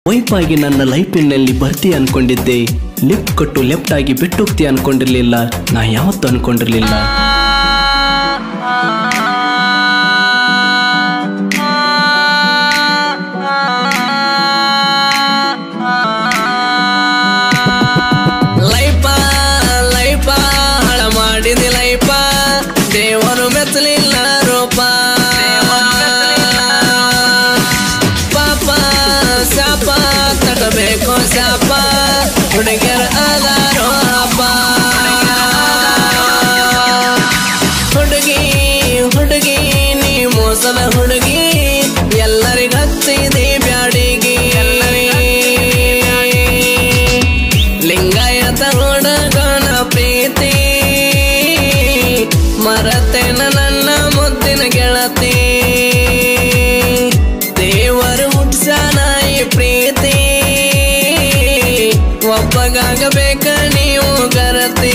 wife ಆಗಿ ನನ್ನ ಲೈಫಿನಲ್ಲಿ ಬರ್ತಿ ಅನ್ಕೊಂಡಿದ್ದೆ ಲಿಫ್ಟ್ ಕೊಟ್ಟು ಲೆಫ್ಟ್ ಆಗಿ ಬಿಟ್ಟೋಗ್ತಿ ಅನ್ಕೊಂಡಿರ್ಲಿಲ್ಲ ನಾ ಯಾವತ್ತೂ ಅನ್ಕೊಂಡಿರ್ಲಿಲ್ಲ ಲೈಫ ಲೈಫ ಹಳ ಮಾಡಿದಿ ಲೈಫ ದೇವರು ಮೆಚ್ಚಲಿಲ್ಲ ರೂಪ ಪಾಪ ಶಾಪ ತಡಬೇಕು ಶಾಪ ಹುಡುಗಿಯರ ಆಧಾರೋ ಹಬ್ಬ ಹುಡುಗಿ ಹುಡುಗಿ ನೀ ಮೋಸದ ಹುಡುಗಿ ಎಲ್ಲರಿಗ ಹಚ್ಚಿದಿ ಬ್ಯಾಡಿಗಿ ಲಿಂಗಾಯತ ಹುಡುಗನ ಪ್ರೀತಿ ಮರತೆನ ನನ್ನ ಮುದ್ದಿನ ಗೆಳತಿ ದೇವರು ಹುಟ್ಸನ ಈ ಪ್ರೀತಿ ಒಬ್ಬಗಾಗಬೇಕ ನೀವು ಗರತಿ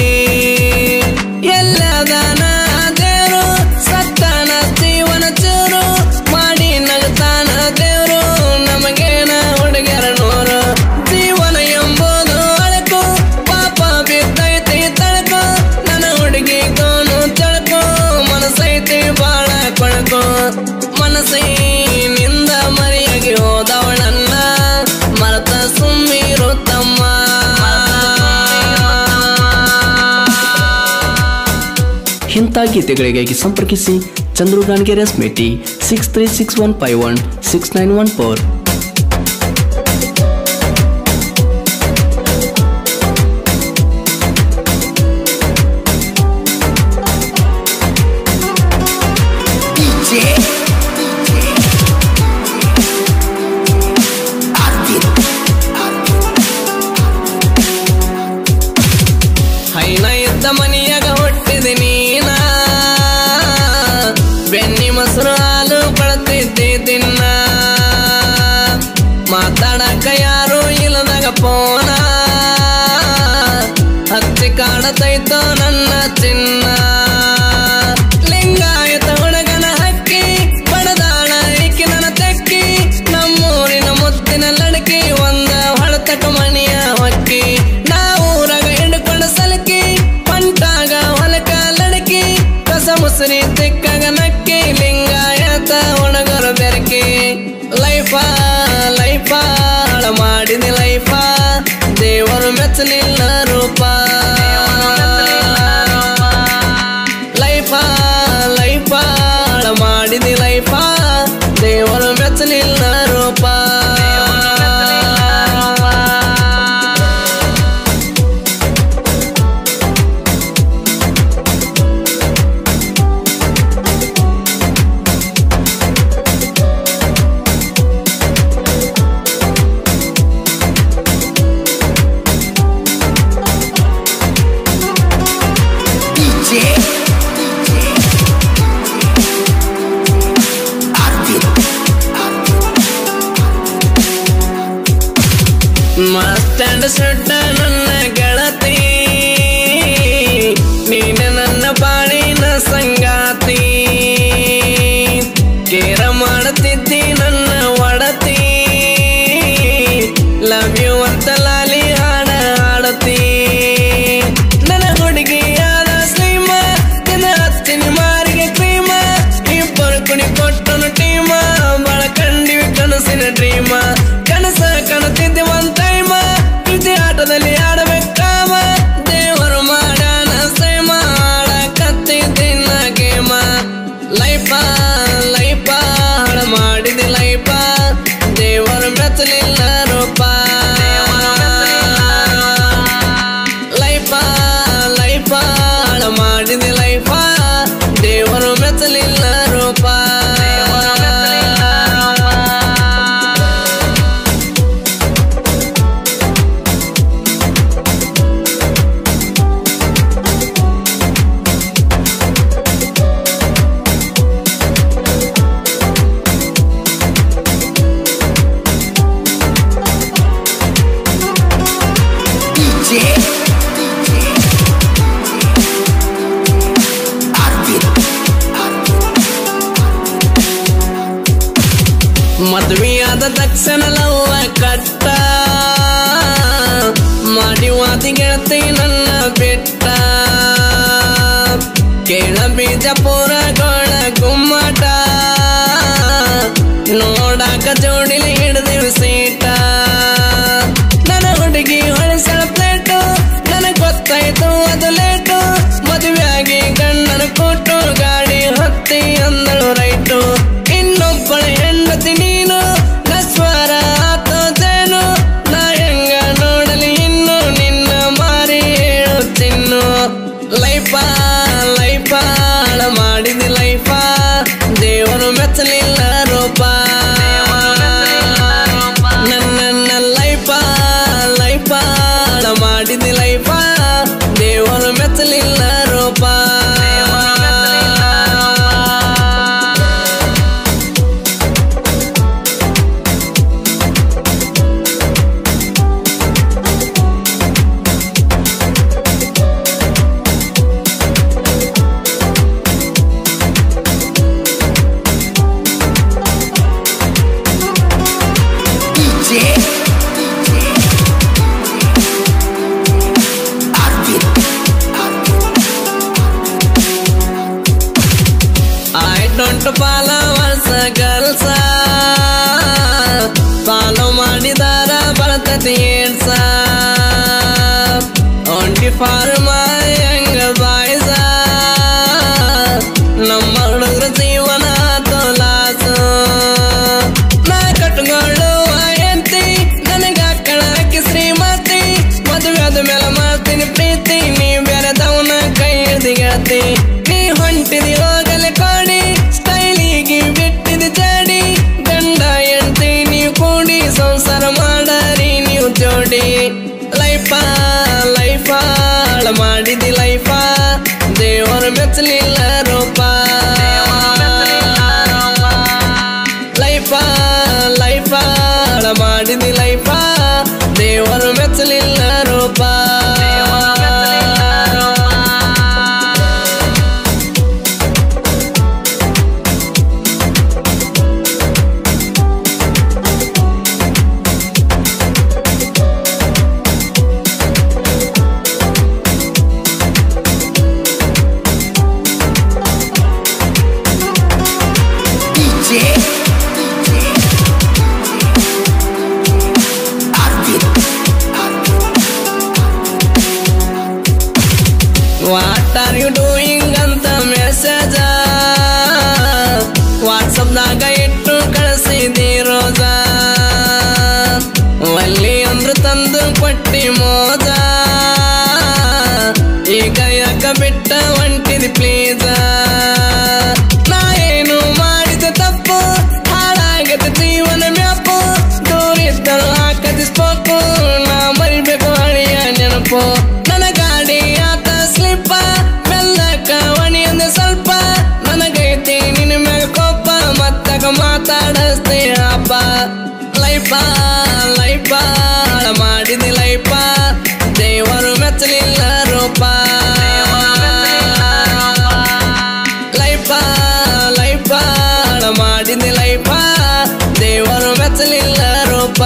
ಎಲ್ಲದಾನ ದೇವರು ಸತ್ತಾನ ಜೀವನ ಚೂರು ಮಾಡಿ ನಗತಾನ ದೇವರು ನಮಗೇನ ಹುಡುಗರ ನೂರು ಜೀವನ ಎಂಬುದು ಅಳಕು ಪಾಪ ಬಿದ್ದೈತಿ ತಳಕು ನನ್ನ ಹುಡುಗಿ ಗೋನು ತಳಕು ಮನಸೈತಿ ಬಾಳ ಕೊಳಕು ಮನಸ್ಸಿನಿಂದ ಮರೆಯಾಗಿ ಹೋದವಳನ್ನ ಮರತ ಸುಮ್ಮಿರುತ್ತಮ್ಮ ಇಂಥ ಗೀತೆಗಳಿಗಾಗಿ ಸಂಪರ್ಕಿಸಿ ಚಂದ್ರು ಗಾಣಿಗೆ ರೆಸ್ಮೇಟಿ six three six one five one six nine one four ಹೈನ ಇದ್ದ ಮನಿಯಾಗ ಹುಟ್ಟಿದ ನೀನ ಬೆನ್ನಿ ಮೊಸರು ಹಾಲು ಕೊಡ್ತಿದ್ದೆ ದಿನ ಮಾತಾಡಕ ಯಾರು ಇಲ್ಲದಾಗ ಪೋನ ಹಚ್ಚಿ ಕಾಣತೈತೋ ನನ್ನ ಚಿನ್ನ ಲಿಂಗಾಯತ ಹುಡುಗನ ಹಕ್ಕಿ ಬಡದಾಳ ಈಕಿ ನನ್ನ ತೆಕ್ಕಿ ನಮ್ಮೂರಿನ ಮುತ್ತಿನ ಲಡಕಿ ಒಂದ ಹೊಳತಕ ಮಣಿಯ ಹೊಕ್ಕಿ ನಾವೂರಾಗ ಹಿಡ್ಕೊಂಡ ಸಲಕಿ ಪಂಟಾಗ ಹೊಲಕ ಲಡಕಿ ಕಸ ಮುಸುರಿ ತಿಕ್ಕಾಗ ನಕ್ಕಿ ಲಿಂಗಾಯತ ಹುಡುಗರು ಬೆರಕಿ ಲೈಫ ಲೈಫ ಹಾಳ ಮಾಡಿದ ಲೈಫ ದೇವರು ಮೆಚ್ಚಲಿಲ್ಲ ರೂಪ ಲೈಫ ಲೈಫ ಹಾಳ ಮಾಡಿದ ಲೈಫ ದೇವರು ಮೆಚ್ಚಲಿಲ್ಲ ರೂಪ ಮತ್ತಂಡ ಸುಟ್ಟ ನನ್ನ ಗೆಳತಿ ನೀನು ನನ್ನ ಬಾಳಿನ ಸಂಗಾತಿ ಕೇರ ಮಾಡುತ್ತಿದ್ದಿ ನನ್ನ ಒಡತಿ ಲವ್ ಯು ಅಂತ ಲಾಲಿ ಹಾಡ ಹಾಡತಿ ನನ್ನ ಹುಡುಗಿಯಾದ ಶ್ರೀಮ ನಿನ್ನ ಹತ್ತಿನ ಮಾರಿಗೆ ಕ್ರೀಮ ಇಬ್ಬರು ಕುಣಿ ಕೊಟ್ಟನು ಟೀಮ ಬಾಳ ಕಂಡಿವಿ ಕನಸಿನ ಡ್ರೀಮ ಕನಸ ಕಾಣುತ್ತಿದ್ದೆ ಒಂದ್ ಟೈಮ ಪ್ರತಿ ಆಟದಲ್ಲಿ ಆಡಬೇಕು ಮಾಡ್ತಿ ಗೆಳತಿ ನನ್ನ ಬಿಟ್ಟ ಕೇಳ ಬೀಜಪುರ ಗೋಳ ಗುಮ್ಮಟ ನೋಡಾಕ ಜೋಡಿಲಿ ಹಿಡಿದಿರು ಸೀಟ ನನ್ನ ಹುಡುಗಿ ಹೊಳಿಸಳ ಪ್ಲೇಟು ನನಗ್ ಗೊತ್ತಾಯ್ತು ಅದು ಲೇಟು ಮದುವೆಯಾಗಿ ಗಂಡನ ಕೊಟ್ಟು ಗಾಡಿ ಹತ್ತಿ ಅಂದಳು ರೈಟು ಇನ್ನೊಬ್ಬಳ ಹೆಂಡತಿ ನೀನು ನಸ್ವರ ಆತೋದೇನು ನಾ ಹೆಂಗ ನೋಡಲಿ ಇನ್ನು ನಿನ್ನ ಮಾರಿ ಹೇಳುತ್ತಿನ್ನು ಲೈಫ ಲೈಫ ಹಾಳ ಮಾಡಿದಿ ಲೈಫ ದೇವರು ಮೆಚ್ಚಲಿಲ್ಲ ರೂಪ ನನ್ನ ಲೈಫ ಲೈಫ ಹಾಳ ಮಾಡಿದಿ ಲೈಫ ದೇವರು ಮೆಚ್ಚಲಿಲ್ಲ ರೂಪ I don't followers girls follow ಮಾಡಿದಾರ ಬರ್ತತಿ ಏನ್ಸ ಒಂಟಿ ಫಾರ್ ಮೈ ಯಂಗ್ ಬಾಯ್ಸ ನಮ್ಮ ಹುಡುಗರ ಜೀವನ ತೋಲಾಸ ನಾ ಕಟ್ಕೊಳ್ಳುವ ಎಂತಿ ನನಗ ಕಳಕ್ಕೆ ಶ್ರೀಮತಿ ಮದುವೆ ಆದ ಮೇಲೆ ಮಾಡ್ತೀನಿ ಪ್ರೀತಿ ನೀ ಬೆರೆದವನ ಕೈ ಹಿಡಿದಿಗತಿ ನೀ ಹೊಂಟಿದಿ ಹೋಗಲೆ ಕೊಡಿ ಸ್ಟೈಲಿಗೆ ಬಿಟ್ಟಿದಿ ಜಾಡಿ ಗಂಡ ಎಂಟಿ ನೀವು ಕೂಡಿ ಸಂಸಾರ ಮಾಡರಿ ನೀವು ಜೋಡಿ ಲೈಫ ಲೈಫ ಹಾಳ ಮಾಡಿದಿ ಲೈಫ ದೇವರು ಮೆಚ್ಚಲಿಲ್ಲ ರೂಪ ಲೈಫ ಲೈಫ ಹಾಳ ಮಾಡಿದಿ ಲೈಫ ದೇವರು ಮೆಚ್ಚಲಿಲ್ಲ Roopa what are you doing ಅಂತ ಮೆಸೇಜ ವಾಟ್ಸಪ್ನಾಗ ಇಟ್ಟು ಕಳಿಸಿದಿ ರೋಜ ಒಲ್ಲಿ ಅಂದ್ರು ತಂದು ಕೊಟ್ಟಿ ಮೋಜ ಈಗ ಯಾಕ ಬಿಟ್ಟ ಹೊಂಟಿದಿ ಪ್ಲೀಸ ನಾ ಏನು ಮಾಡಿದ ತಪ್ಪು ಹಾಳಾಗದ ಜೀವನ ಮ್ಯಾಪು ದೂರಿದ್ದರು ಹಾಕದಿ ಸ್ಪೋಕು ನಾ ಮರಿಬೇಕು ಹಳೆಯ ನೆನಪು ನನ್ನ ಗಾಡಿ ಆತ ಸ್ಲಿಪ್ಪ ಮೆಲ್ಲಕ ಒಣಿಯೊಂದು ಸ್ವಲ್ಪ ನನಗೈತಿ ನಿನ್ನ ಮ್ಯಾಗ ಕೋಪ ಮತ್ತಕ ಮಾತಾಡಸ್ತಿ ಅಪ್ಪ ಲೈಫ ಲೈಫ ಹಾಳ ಮಾಡಿದಿ ಲೈಫ ದೇವರು ಮೆಚ್ಚಲಿಲ್ಲ ರೂಪ ಲೈಫ ಲೈಫ ಹಾಳ ಮಾಡಿದಿ ಲೈಫ ದೇವರು ಮೆಚ್ಚಲಿಲ್ಲ ರೂಪ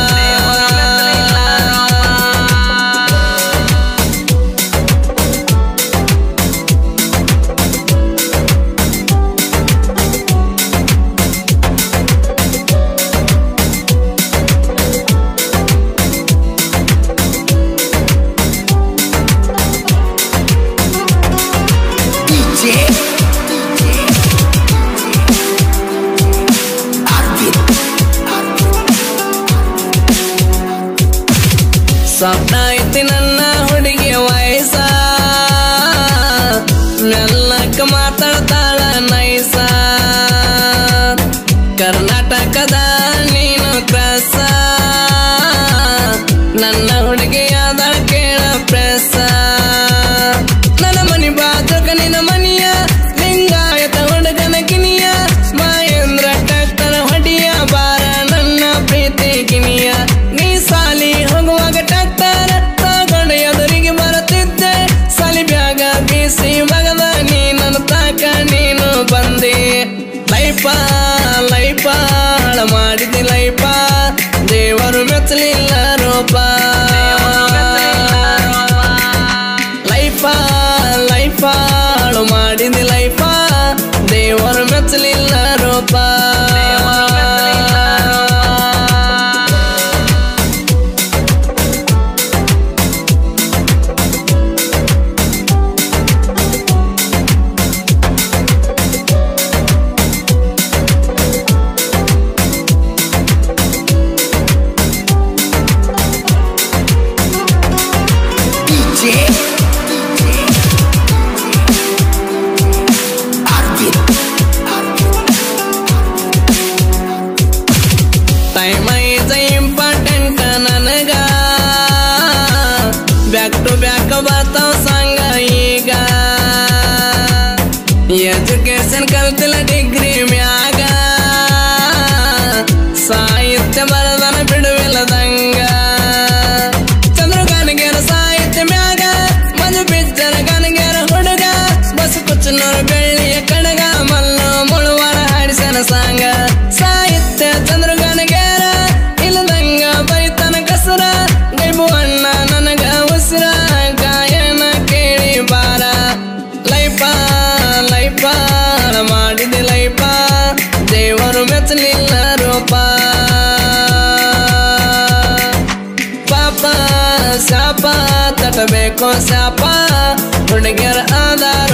ಸ್ವಪ್ನ ಐತಿ ನನ್ನ ಹುಡುಗಿಯ ವಯಸ್ಸ ಮೆಲ್ಲಕ್ಕ ಮಾತಾಡ್ತಾಳ ನೈಸ ಕರ್ನಾಟಕದ ನೀನು ಕ್ರಸ ನನ್ನ ಹುಡುಗಿಯಾದ ಕೇಳ ಪ್ರೆಸ ನನ್ನ ಮನಿ ಬಾಜುಕ ನಿನ್ನ ಮನಿಯ ಲಿಂಗಾಯತ ಹುಡುಗನ ಕಿನಿಯ ಮಹೇಂದ್ರ ಟ್ರ್ಯಾಕ್ಟರ್ ಹೊಡಿಯ ಬಾರ ನನ್ನ ಪ್ರೀತಿ ಕಿನಿಯ ನೀ ಸಾಲಿ ಹೋಗುವಾಗ ಟ್ರ್ಯಾಕ್ಟರ್ ತಗೊಂಡು ಯಾಕೋ ಶಾಪ ಹುಡುಗ್ಯರ ಆದಾರ